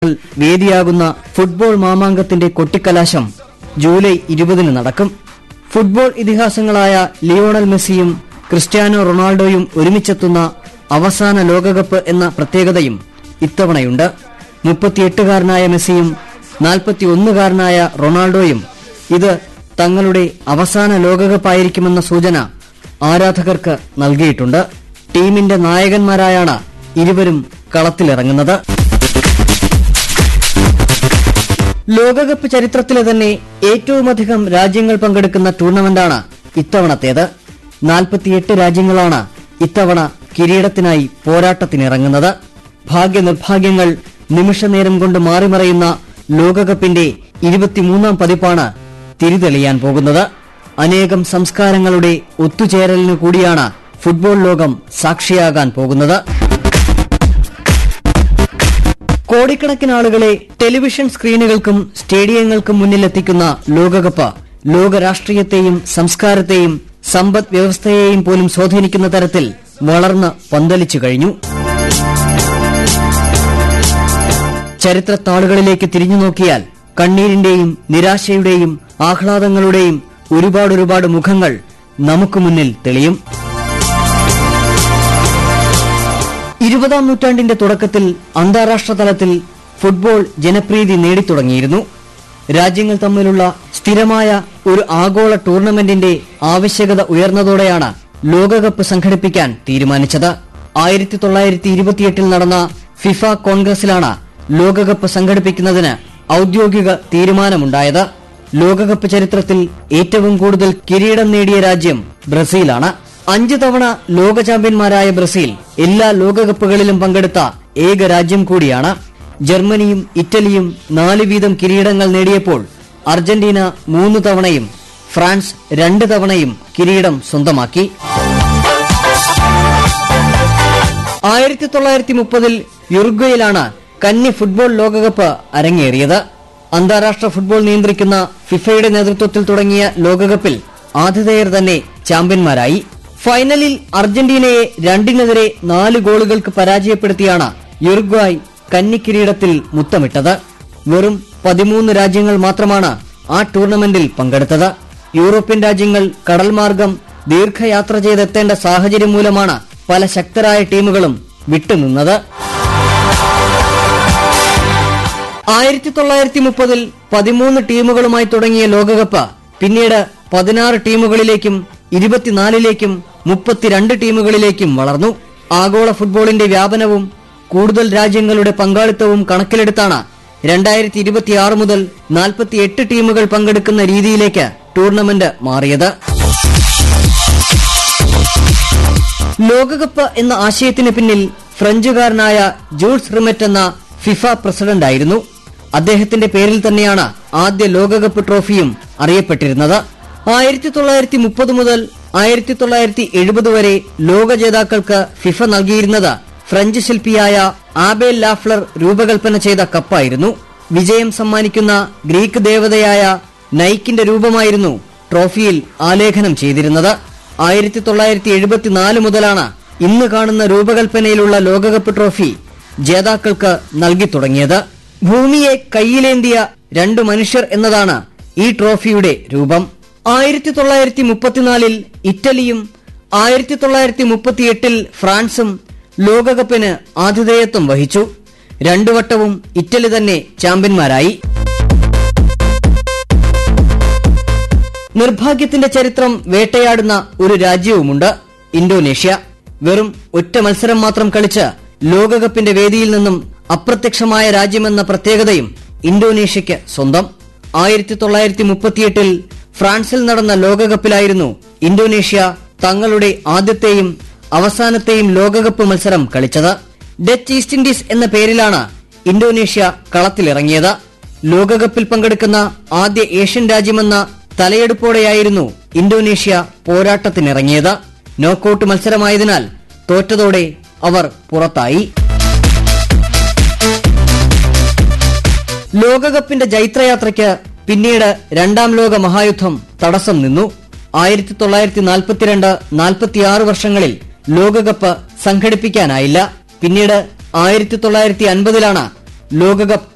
വേദിയാകുന്ന football മാമാങ്കത്തിന്റെ കൊട്ടിക്കലാശം July ഇരുപതിന് നടക്കും football ഇതിഹാസങ്ങളായ ലിയോണൽ മെസ്സിയും ക്രിസ്ത്യാനോ റൊണാൾഡോയും ഒരുമിച്ചെത്തുന്ന അവസാന ലോകകപ്പ് എന്ന പ്രത്യേകതയും ഇത്തവണയുണ്ട് മുപ്പത്തിയെട്ടുകാരനായ മെസ്സിയും നാൽപ്പത്തിയൊന്നുകാരനായ റൊണാൾഡോയും ഇത് തങ്ങളുടെ അവസാന ലോകകപ്പായിരിക്കുമെന്ന സൂചന ആരാധകർക്ക് നൽകിയിട്ടുണ്ട് ടീമിന്റെ നായകന്മാരായാണ് ഇരുവരും കളത്തിലിറങ്ങുന്നത് ലോകകപ്പ് ചരിത്രത്തിലെ തന്നെ ഏറ്റവുമധികം രാജ്യങ്ങൾ പങ്കെടുക്കുന്ന ടൂർണമെന്റാണ് ഇത്തവണത്തേത് നാൽപ്പത്തിയെട്ട് രാജ്യങ്ങളാണ് ഇത്തവണ കിരീടത്തിനായി പോരാട്ടത്തിനിറങ്ങുന്നത് ഭാഗ്യനിർഭാഗ്യങ്ങൾ നിമിഷനേരം കൊണ്ട് മാറിമറയുന്ന ലോകകപ്പിന്റെ ഇരുപത്തിമൂന്നാം പതിപ്പാണ് തിരിതെളിയാൻ പോകുന്നത് അനേകം സംസ്കാരങ്ങളുടെ ഒത്തുചേരലിനു കൂടിയാണ് ഫുട്ബോൾ ലോകം സാക്ഷിയാകാൻ പോകുന്നത് കോടിക്കണക്കിന് ആളുകളെ ടെലിവിഷൻ സ്ക്രീനുകൾക്കും സ്റ്റേഡിയങ്ങൾക്കും മുന്നിലെത്തിക്കുന്ന ലോകകപ്പ് ലോക രാഷ്ട്രീയത്തെയും സംസ്കാരത്തെയും സമ്പദ് വ്യവസ്ഥയെയും പോലും സ്വാധീനിക്കുന്ന തരത്തിൽ വളർന്ന് പന്തലിച്ചു കഴിഞ്ഞു ചരിത്രത്താളുകളിലേക്ക് തിരിഞ്ഞു നോക്കിയാൽ കണ്ണീരിന്റെയും നിരാശയുടെയും ആഹ്ലാദങ്ങളുടെയും ഒരുപാട് ഒരുപാട് മുഖങ്ങൾ നമുക്ക് മുന്നിൽ തെളിയും ഇരുപതാം നൂറ്റാണ്ടിന്റെ തുടക്കത്തിൽ അന്താരാഷ്ട്ര തലത്തിൽ ഫുട്ബോൾ ജനപ്രീതി നേടിത്തുടങ്ങിയിരുന്നു രാജ്യങ്ങൾ തമ്മിലുള്ള സ്ഥിരമായ ഒരു ആഗോള ടൂർണമെന്റിന്റെ ആവശ്യകത ഉയർന്നതോടെയാണ് ലോകകപ്പ് സംഘടിപ്പിക്കാൻ തീരുമാനിച്ചത് ആയിരത്തി തൊള്ളായിരത്തി ഇരുപത്തിയെട്ടിൽ നടന്ന ഫിഫ കോൺഗ്രസിലാണ് ലോകകപ്പ് സംഘടിപ്പിക്കുന്നതിന് ഔദ്യോഗിക തീരുമാനമുണ്ടായത് ലോകകപ്പ് ചരിത്രത്തിൽ ഏറ്റവും കൂടുതൽ കിരീടം നേടിയ രാജ്യം ബ്രസീലാണ് അഞ്ച് തവണ ലോക ചാമ്പ്യന്മാരായ ബ്രസീൽ എല്ലാ ലോകകപ്പുകളിലും പങ്കെടുത്ത ഏക രാജ്യം കൂടിയാണ് ജർമ്മനിയും ഇറ്റലിയും നാല് വീതം കിരീടങ്ങൾ നേടിയപ്പോൾ അർജന്റീന മൂന്ന് തവണയും ഫ്രാൻസ് രണ്ട് തവണയും കിരീടം സ്വന്തമാക്കി ആയിരത്തി തൊള്ളായിരത്തി മുപ്പതിൽ യുറുഗ്വയിലാണ് കന്നി ഫുട്ബോൾ ലോകകപ്പ് അരങ്ങേറിയത് അന്താരാഷ്ട്ര ഫുട്ബോൾ നിയന്ത്രിക്കുന്ന ഫിഫയുടെ നേതൃത്വത്തിൽ തുടങ്ങിയ ലോകകപ്പിൽ ആതിഥേയർ തന്നെ ചാമ്പ്യന്മാരായി ഫൈനലിൽ അർജന്റീനയെ രണ്ടിനെതിരെ നാല് ഗോളുകൾക്ക് പരാജയപ്പെടുത്തിയാണ് യുറുഗ്വായ് കന്നിക്കിരീടത്തിൽ മുത്തമിട്ടത് വെറും പതിമൂന്ന് രാജ്യങ്ങൾ മാത്രമാണ് ആ ടൂർണമെന്റിൽ പങ്കെടുത്തത് യൂറോപ്യൻ രാജ്യങ്ങൾ കടൽമാർഗം ദീർഘയാത്ര ചെയ്തെത്തേണ്ട സാഹചര്യം മൂലമാണ് പല ശക്തരായ ടീമുകളും വിട്ടുനിന്നത് ആയിരത്തി തൊള്ളായിരത്തി മുപ്പതിൽ പതിമൂന്ന് ടീമുകളുമായി തുടങ്ങിയ ലോകകപ്പ് പിന്നീട് പതിനാറ് ടീമുകളിലേക്കും ഇരുപത്തിനാലിലേക്കും മുപ്പത്തിരണ്ട് ടീമുകളിലേക്കും വളർന്നു ആഗോള ഫുട്ബോളിന്റെ വ്യാപനവും കൂടുതൽ രാജ്യങ്ങളുടെ പങ്കാളിത്തവും കണക്കിലെടുത്താണ് രണ്ടായിരത്തി ഇരുപത്തിയാറ് മുതൽ നാൽപ്പത്തിയെട്ട് ടീമുകൾ പങ്കെടുക്കുന്ന രീതിയിലേക്ക് ടൂർണമെന്റ് മാറിയത് ലോകകപ്പ് എന്ന ആശയത്തിന് പിന്നിൽ ഫ്രഞ്ചുകാരനായ ജൂൾസ് റിമറ്റ് എന്ന ഫിഫ പ്രസിഡന്റായിരുന്നു അദ്ദേഹത്തിന്റെ പേരിൽ തന്നെയാണ് ആദ്യ ലോകകപ്പ് ട്രോഫിയും അറിയപ്പെട്ടിരുന്നത് ആയിരത്തി തൊള്ളായിരത്തി മുപ്പത് മുതൽ ആയിരത്തി തൊള്ളായിരത്തി എഴുപത് വരെ ലോക ജേതാക്കൾക്ക് ഫിഫ നൽകിയിരുന്നത് ഫ്രഞ്ച് ശില്പിയായ ആബേൽ ലാഫ്ലർ രൂപകൽപ്പന ചെയ്ത കപ്പായിരുന്നു വിജയം സമ്മാനിക്കുന്ന ഗ്രീക്ക് ദേവതയായ നൈക്കിന്റെ രൂപമായിരുന്നു ട്രോഫിയിൽ ആലേഖനം ചെയ്തിരുന്നത് ആയിരത്തി തൊള്ളായിരത്തി എഴുപത്തിനാല് മുതലാണ് ഇന്ന് കാണുന്ന രൂപകൽപ്പനയിലുള്ള ലോകകപ്പ് ട്രോഫി ജേതാക്കൾക്ക് നൽകി തുടങ്ങിയത് ഭൂമിയെ കയ്യിലേന്തിയ രണ്ടു മനുഷ്യർ എന്നതാണ് ഈ ട്രോഫിയുടെ രൂപം ആയിരത്തി തൊള്ളായിരത്തി മുപ്പത്തിനാലിൽ ഇറ്റലിയും ആയിരത്തി തൊള്ളായിരത്തി മുപ്പത്തിയെട്ടിൽ ഫ്രാൻസും ലോകകപ്പിന് ആതിഥേയത്വം വഹിച്ചു രണ്ടു വട്ടവും ഇറ്റലി തന്നെ ചാമ്പ്യന്മാരായി നിർഭാഗ്യത്തിന്റെ ചരിത്രം വേട്ടയാടുന്ന ഒരു രാജ്യവുമുണ്ട് ഇന്തോനേഷ്യ വെറും ഒറ്റ മത്സരം മാത്രം കളിച്ച് ലോകകപ്പിന്റെ വേദിയിൽ നിന്നും അപ്രത്യക്ഷമായ രാജ്യമെന്ന പ്രത്യേകതയും ഇന്തോനേഷ്യയ്ക്ക് സ്വന്തം ആയിരത്തി തൊള്ളായിരത്തി മുപ്പത്തിയെട്ടിൽ ഫ്രാൻസിൽ നടന്ന ലോകകപ്പിലായിരുന്നു ഇന്തോനേഷ്യ തങ്ങളുടെ ആദ്യത്തെയും അവസാനത്തെയും ലോകകപ്പ് മത്സരം കളിച്ചത് ഡച്ച് ഈസ്റ്റ് ഇൻഡീസ് എന്ന പേരിലാണ് ഇന്തോനേഷ്യ കളത്തിലിറങ്ങിയത് ലോകകപ്പിൽ പങ്കെടുക്കുന്ന ആദ്യ ഏഷ്യൻ രാജ്യമെന്ന തലയെടുപ്പോടെയായിരുന്നു ഇന്തോനേഷ്യ പോരാട്ടത്തിനിറങ്ങിയത് നോക്കൌട്ട് മത്സരമായതിനാൽ തോറ്റതോടെ അവർ പുറത്തായി ലോകകപ്പിന്റെ ജൈത്രയാത്രയ്ക്ക് പിന്നീട് രണ്ടാം ലോക മഹായുദ്ധം തടസ്സം നിന്നു ആയിരത്തി തൊള്ളായിരത്തി നാൽപ്പത്തിരണ്ട് നാൽപ്പത്തിയാറ് വർഷങ്ങളിൽ ലോകകപ്പ് സംഘടിപ്പിക്കാനായില്ല പിന്നീട് ആയിരത്തി തൊള്ളായിരത്തി അൻപതിലാണ് ലോകകപ്പ്